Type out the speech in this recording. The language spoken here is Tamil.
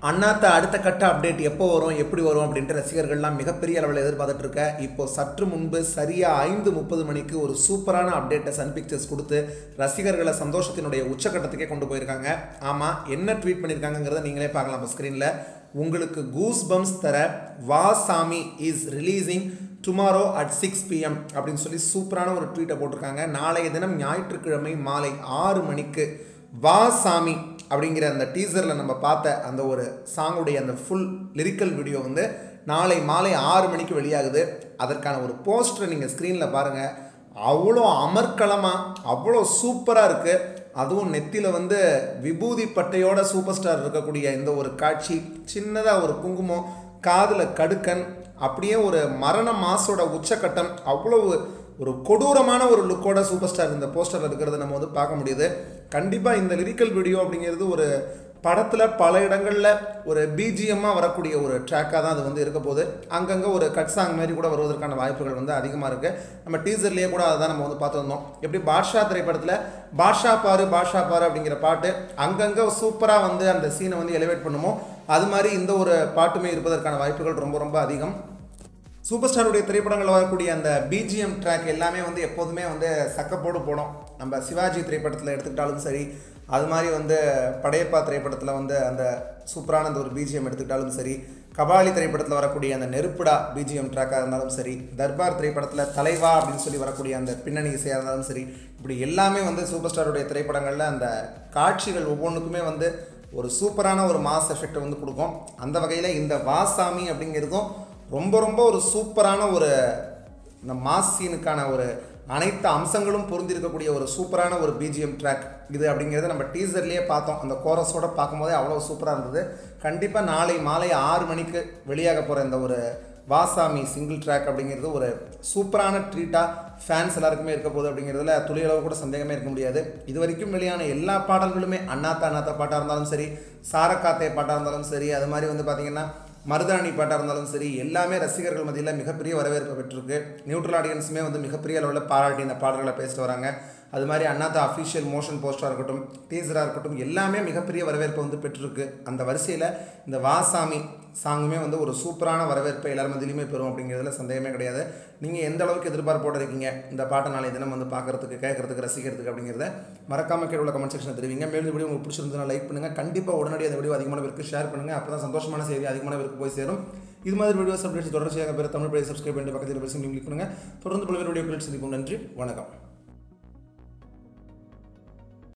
அண்ணாத்த அடுத்த கட்ட அப்டேட் எப்போ வரும் எப்படி வரும் அப்படின்ட்டு ரசிகர்கள்லாம் மிகப்பெரிய அளவில் எதிர்பார்த்துட்டு இருக்க இப்போ சற்று முன்பு சரியாக ஐந்து முப்பது மணிக்கு ஒரு சூப்பரான அப்டேட்டை சன் பிக்சர்ஸ் கொடுத்து ரசிகர்களை சந்தோஷத்தினுடைய உச்சக்கட்டத்துக்கே கொண்டு போயிருக்காங்க ஆமாம் என்ன ட்வீட் பண்ணியிருக்காங்கிறத நீங்களே பார்க்கலாம் இப்போ ஸ்க்ரீனில் உங்களுக்கு கூஸ் பம்ஸ் தர வா சாமி is releasing tomorrow at six PM அப்படின்னு சொல்லி சூப்பரான ஒரு ட்வீட்டை போட்டிருக்காங்க நாளைய தினம் ஞாயிற்றுக்கிழமை மாலை ஆறு மணிக்கு வா சாமி அப்படிங்கிற அந்த டீசரில் நம்ம பார்த்த அந்த ஒரு சாங்குடைய அந்த ஃபுல் லிரிக்கல் வீடியோ வந்து நாளை மாலை ஆறு மணிக்கு வெளியாகுது அதற்கான ஒரு போஸ்டரை நீங்கள் ஸ்க்ரீனில் பாருங்கள் அவ்வளோ அமர்க்களமாக அவ்வளோ சூப்பராக இருக்குது அதுவும் நெத்தியில் வந்து விபூதி பட்டையோட சூப்பர் ஸ்டார் இருக்கக்கூடிய இந்த ஒரு காட்சி சின்னதாக ஒரு குங்குமம் காதில் கடுக்கன் அப்படியே ஒரு மரண மாசோட உச்சக்கட்டம் அவ்வளோ ஒரு கொடூரமான ஒரு லுக்கோட சூப்பர் ஸ்டார் இந்த போஸ்டரில் இருக்கிறத நம்ம வந்து பார்க்க முடியுது கண்டிப்பாக இந்த லிரிக்கல் வீடியோ அப்படிங்கிறது ஒரு படத்தில் பல இடங்களில் ஒரு பிஜிஎம்மாக வரக்கூடிய ஒரு ட்ராக்காக தான் அது வந்து இருக்க போகுது அங்கங்கே ஒரு கட் சாங் மாதிரி கூட வருவதற்கான வாய்ப்புகள் வந்து அதிகமாக இருக்குது நம்ம டீசர்லேயே கூட அதை தான் நம்ம வந்து பார்த்துருந்தோம் எப்படி பாட்ஷா திரைப்படத்தில் பாட்ஷா பாரு பாட்ஷா பாரு அப்படிங்கிற பாட்டு அங்கங்கே சூப்பராக வந்து அந்த சீனை வந்து எலிவேட் பண்ணுமோ அது மாதிரி இந்த ஒரு பாட்டுமே இருப்பதற்கான வாய்ப்புகள் ரொம்ப ரொம்ப அதிகம் சூப்பர் ஸ்டாருடைய திரைப்படங்களில் வரக்கூடிய அந்த பிஜிஎம் ட்ராக் எல்லாமே வந்து எப்போதுமே வந்து சக்கப்போடு போடும் நம்ம சிவாஜி திரைப்படத்தில் எடுத்துக்கிட்டாலும் சரி அது மாதிரி வந்து படையப்பா திரைப்படத்தில் வந்து அந்த சூப்பரான அந்த ஒரு பிஜிஎம் எடுத்துக்கிட்டாலும் சரி கபாலி திரைப்படத்தில் வரக்கூடிய அந்த நெருப்புடா பிஜிஎம் ட்ராக்காக இருந்தாலும் சரி தர்பார் திரைப்படத்தில் தலைவா அப்படின்னு சொல்லி வரக்கூடிய அந்த பின்னணி இசையாக இருந்தாலும் சரி இப்படி எல்லாமே வந்து சூப்பர் ஸ்டாருடைய திரைப்படங்களில் அந்த காட்சிகள் ஒவ்வொன்றுக்குமே வந்து ஒரு சூப்பரான ஒரு மாஸ் எஃபெக்ட் வந்து கொடுக்கும் அந்த வகையில் இந்த வாசாமி அப்படிங்கிறதும் ரொம்ப ரொம்ப ஒரு சூப்பரான ஒரு இந்த மாஸ் சீனுக்கான ஒரு அனைத்து அம்சங்களும் பொருந்திருக்கக்கூடிய ஒரு சூப்பரான ஒரு பிஜிஎம் ட்ராக் இது அப்படிங்கிறத நம்ம டீசர்லேயே பார்த்தோம் அந்த கோரஸோட பார்க்கும்போதே அவ்வளோ சூப்பராக இருந்தது கண்டிப்பாக நாளை மாலை ஆறு மணிக்கு வெளியாக போகிற இந்த ஒரு வாசாமி சிங்கிள் ட்ராக் அப்படிங்கிறது ஒரு சூப்பரான ட்ரீட்டாக ஃபேன்ஸ் எல்லாருக்குமே இருக்க போகுது அப்படிங்கிறதுல துளியளவு கூட சந்தேகமே இருக்க முடியாது இது வரைக்கும் வெளியான எல்லா பாடல்களுமே அண்ணாத்தா அண்ணாத்தா பாட்டாக இருந்தாலும் சரி சாரக்காத்தே பாட்டாக இருந்தாலும் சரி அது மாதிரி வந்து பார்த்திங்கன்னா மருதாணி பாட்டாக இருந்தாலும் சரி எல்லாமே ரசிகர்கள் மத்தியில் மிகப்பெரிய வரவேற்பு பெற்றிருக்கு நியூட்ரல் ஆடியன்ஸுமே வந்து மிகப்பெரிய அளவில் பாராட்டி இந்த பாடல்களை பேசிட்டு வராங்க அது மாதிரி அண்ணாத்த அஃபிஷியல் மோஷன் போஸ்டராக இருக்கட்டும் டீசராக இருக்கட்டும் எல்லாமே மிகப்பெரிய வரவேற்பை வந்து பெற்றிருக்கு அந்த வரிசையில் இந்த வாசாமி சாங்குமே வந்து ஒரு சூப்பரான வரவேற்பை எல்லார் மத்தியிலுமே பெறும் அப்படிங்கிறதுல சந்தேகமே கிடையாது நீங்கள் எந்த அளவுக்கு எதிர்பார்ப்போடு இருக்கீங்க இந்த பாட்டை நாளை தினம் வந்து பார்க்குறதுக்கு கேட்குறதுக்கு ரசிக்கிறதுக்கு அப்படிங்கிறத மறக்காம கீழே உள்ள கமெண்ட் செக்ஷனில் தெரிவிங்க மேலும் இந்த வீடியோ உங்களுக்கு பிடிச்சிருந்தா லைக் பண்ணுங்கள் கண்டிப்பாக உடனடியாக அந்த வீடியோ அதிகமான பேருக்கு ஷேர் பண்ணுங்கள் அப்போ தான் சந்தோஷமான செய்தி அதிகமான பேருக்கு போய் சேரும் இது மாதிரி வீடியோஸ் அப்டேட்ஸ் தொடர்ச்சியாக பேர் தமிழ் பேர் சப்ஸ்கிரைப் பண்ணிட்டு பக்கத்தில் பெருசு கிளிக் பண்ணுங்கள் தொடர்ந்து பல்வேறு வீடியோ சந்திப்போம் நன்றி வணக்கம்